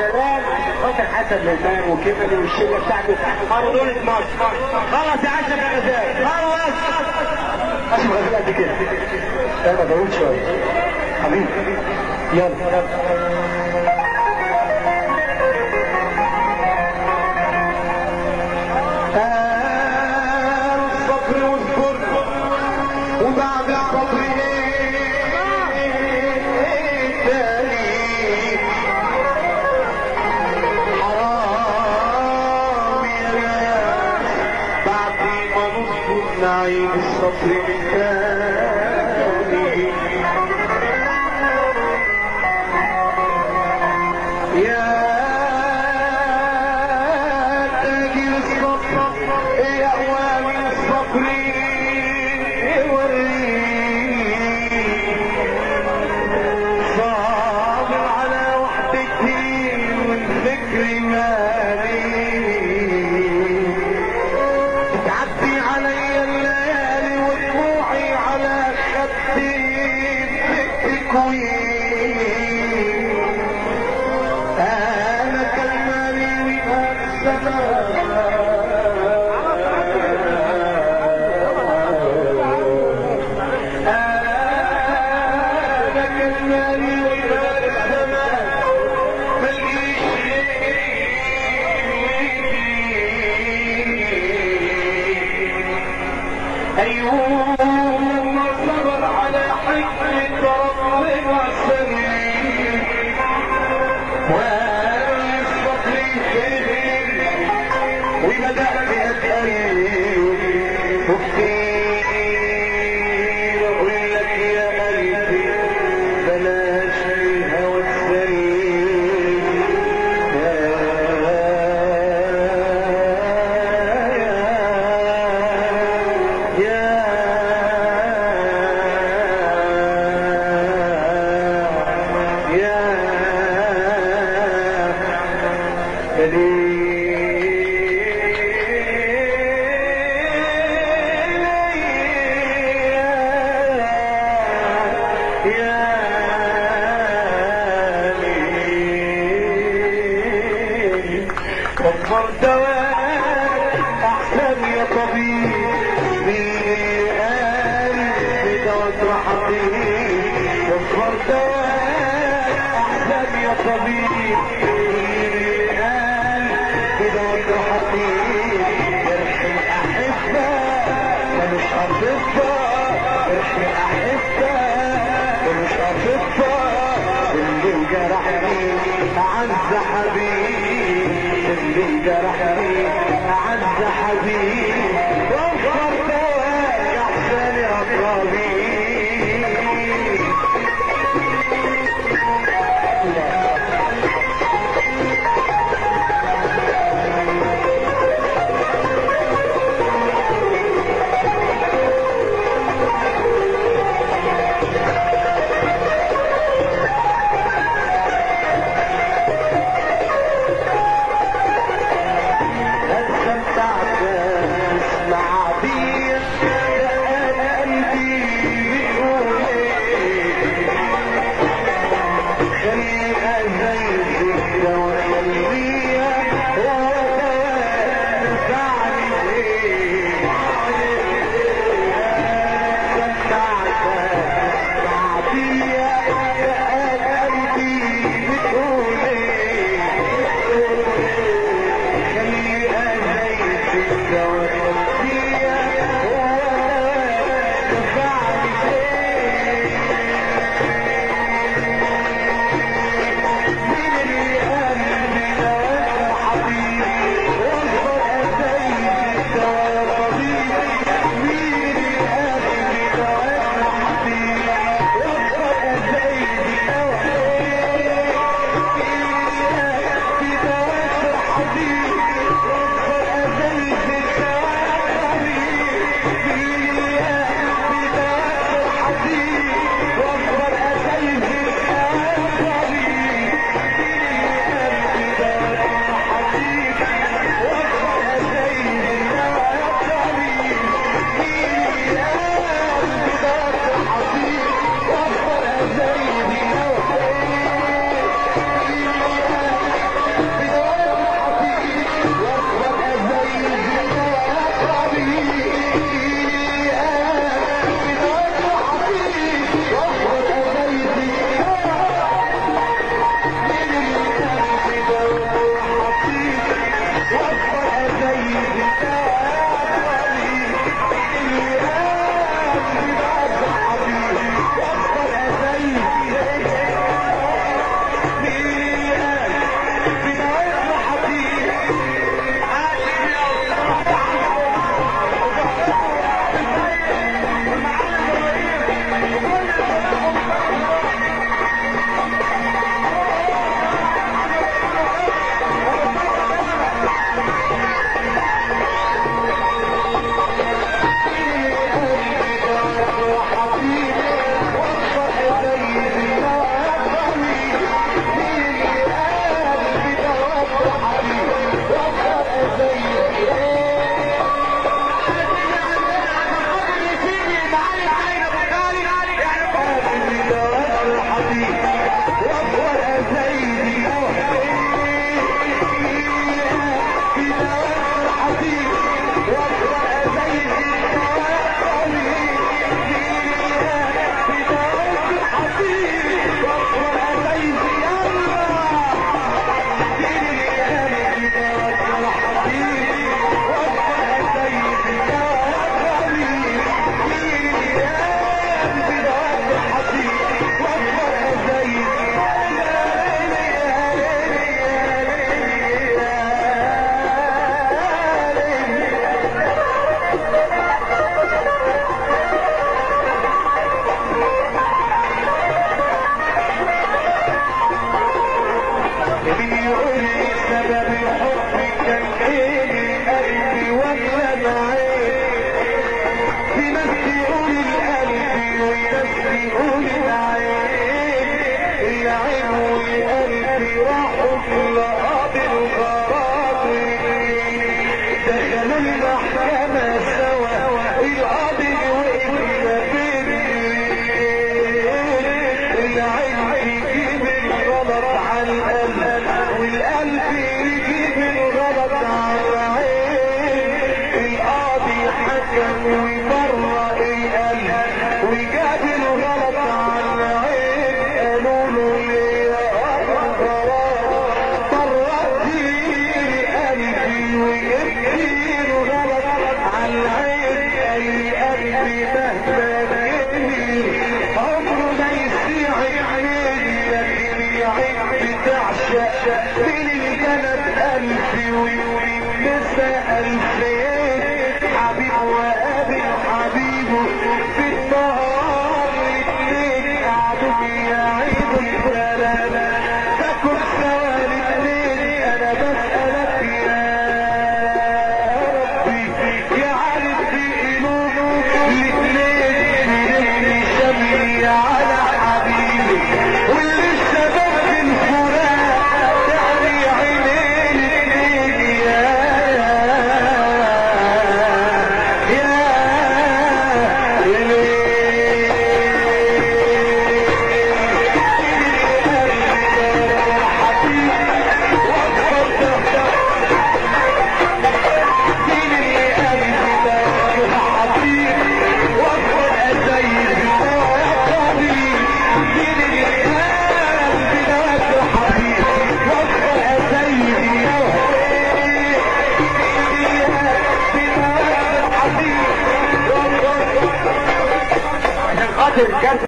سلام عشان خاطر حسن هلمان وكمل والشله بتاعته مارادونة مصر خلص يا عشان يا غزال خلص اشرف غزال قد كده لا ما طولت شويه حبيبي يلا الصبر والصبر وبعد الصبر ايه تاني حرام يا ناس بعد ما نصبر نعيد الصبر من تاني يا تاجر الصبر يا أوامي الصبر وريني صابر على وحدتي والفكر مالي تعدي علي الليالي ودموعي على خدي بتكوي انا كالمالي والسماء انا كالمالي والسماء أيوب صبر على حكمة ربنا السليم والصبر خير وبدأت أتألم وكتير أقول لك يا قلبي بلاش الهوى السليم وفر دواء احسن يا طبيب مين قال بدوت راحتي وفر دواء احسن يا طبيب مين قال بدوت راحتي جرح الاحبه ملوش اطباء جرح الاحبه ملوش اطباء اللي جرحني اعز حبيب اللي جرحني اعز حبيب وفر دواء يا حسين يا طبيب استمتعت على القلب والقلب يجيب الغلط على العين القاضي حكم ويبرأ القلب وجاب الغلط على العين قالوا له ليه يا غلط برأتي قلبي وجبتي الغلط على العين اي قلبي مهما كبير عمره ما يسيع عيني لكن يعيب بتعشق من الجنب ألفي ويلمسها ألفين حبيب وقابل حبيبه في النهار الاثنين قعدوا يعيدوا الكلام تاكل سوا الاثنين انا بسألك يا ربي يا عارف في قلوبه الاثنين اللي شمي على حبيبي واللي الشباب في الفراق تعني عينين الاثنين يا يا عشان خاطر الجد